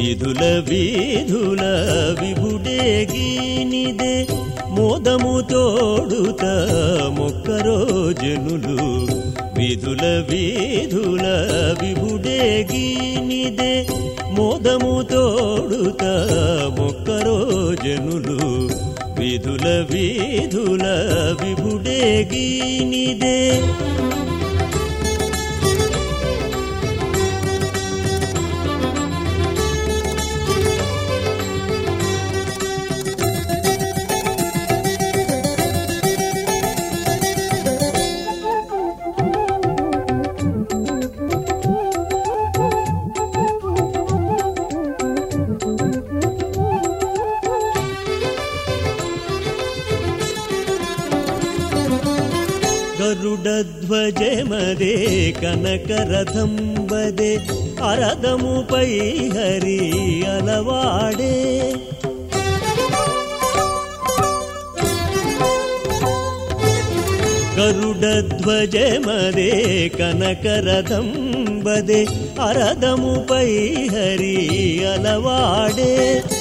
విధుల వీధుల విభుడేగినిదే మోదము తోడుత మొక్కరో జనులు విధుల వీధుల విభుడేగినిదే మోదము తోడుత మొక్కరో జనులు విధుల వీధుల విభుడేగినిదే గరుడధ్వజమదే కనకరథంబదే అరదముపై హరి అలవాడే గరుడధ్వజమదే కనకరథంబదే అరదముపై హరి అలవాడే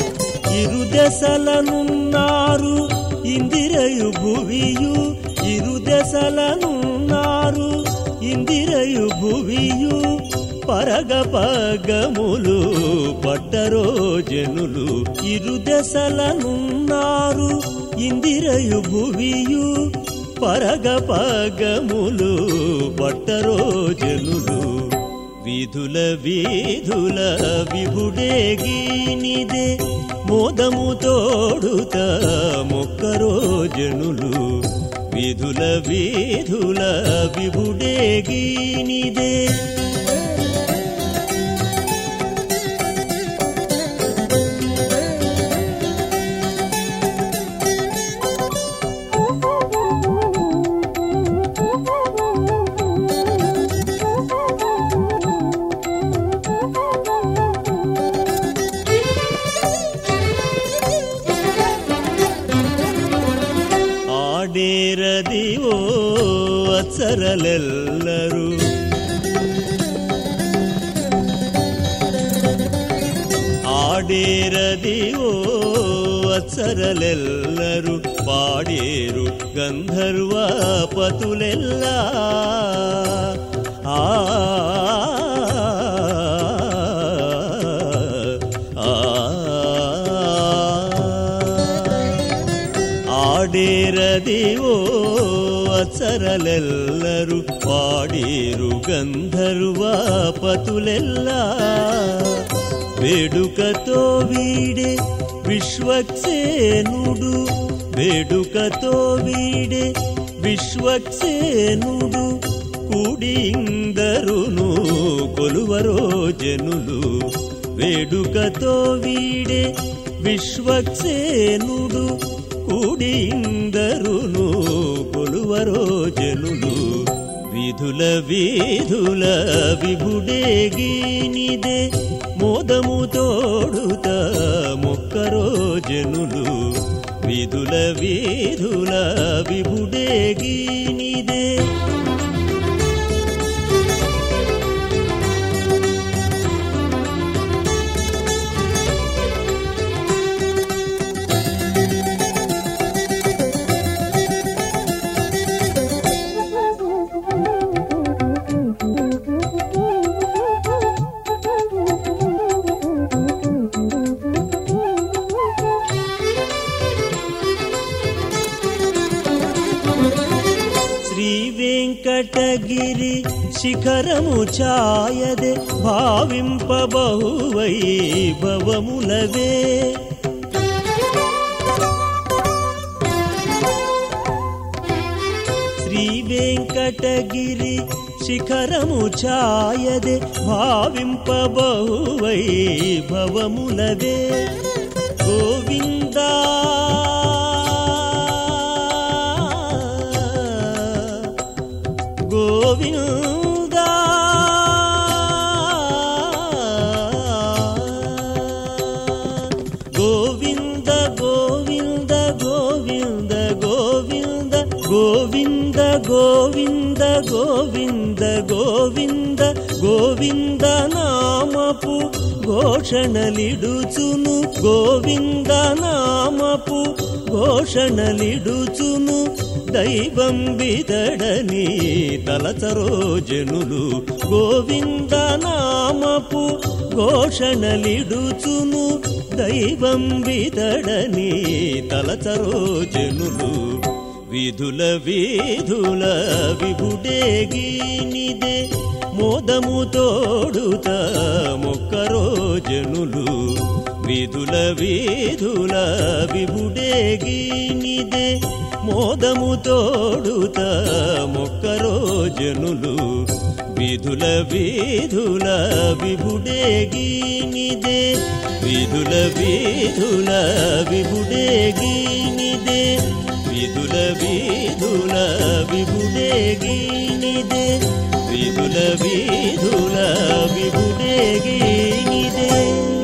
ఇరుదెసలనున్నారు ఇందిరయు భువియు ఇరుదెసలనున్నారు ఇందిరయు భువియు పరగ పగములు పట్టరో జనులు ఇరుదెసలనున్నారు ఇందిరయు భువియు పరగ పగములు పట్టరో జనులు విధుల వీధుల విభుడేగినిదే మోదము తోడుత మొక్కరో జనులు విధుల వీధుల విభుడేగినిదే ಆಡೇರದಿವೋ ಅತ್ಸರಲೆಲ್ಲರೂ ಆಡೇರದಿವೋ ಅತ್ಸರಲೆಲ್ಲರೂ ಪಾಡೇರು ಗಂಧರ್ವ ಪತುಲೆಲ್ಲ ಆ ಆಡೇರದಿವೋ ಅತ್ಸರಲೆಲ್ಲರೂ ಪಾಡೀರು ಗಂಧರ್ವ ಪತುಲೆಲ್ಲ వేడుకతో వీడే విశ్వక్సేనుడు వేడుకతో వీడే విశ్వక్సేనుడు కూడిందరును కొలువరో జనులు వేడుకతో వీడే విశ్వక్సేనుడు కూడిందరును కొలువరో జనులు విధుల వీధుల విభుడేగినిదే మోదము తోడుత మొక్కరో జనులు విధుల వీధుల విభుడేగినిదే శ్రీ వెంకటగిరి శిఖరము ఛాయదే భావింపబహు వైభవములవే శ్రీ వెంకటగిరి శిఖరము ఛాయదే భావింపబహు వైభవములవే గోవిందా గోవిందా గోవింద గోవింద గోవింద గోవింద గోవింద గోవింద గోవింద గోవింద గోవింద నామపు ఘోషణలిడుచును గోవింద నామపు ఘోషణలిడుచును దైవం విదడని తలచరో జనులు గోవింద నామపు ఘోషణలిడుచును దైవం విదడని తలచరో జనులు విధుల విధుల విభుడేగినిదే మోదము తోడుత మొక్కరో జనులు విధుల విధుల విభుడేగినిదే మోదము తోడుత మొక్కరో జనులు విధుల విధుల విభుడేగినిదే విధుల విధుల విభుడేగినిదే విధుల విధుల విభుడేగినిదే విధుల విధుల విభుడేగినిదే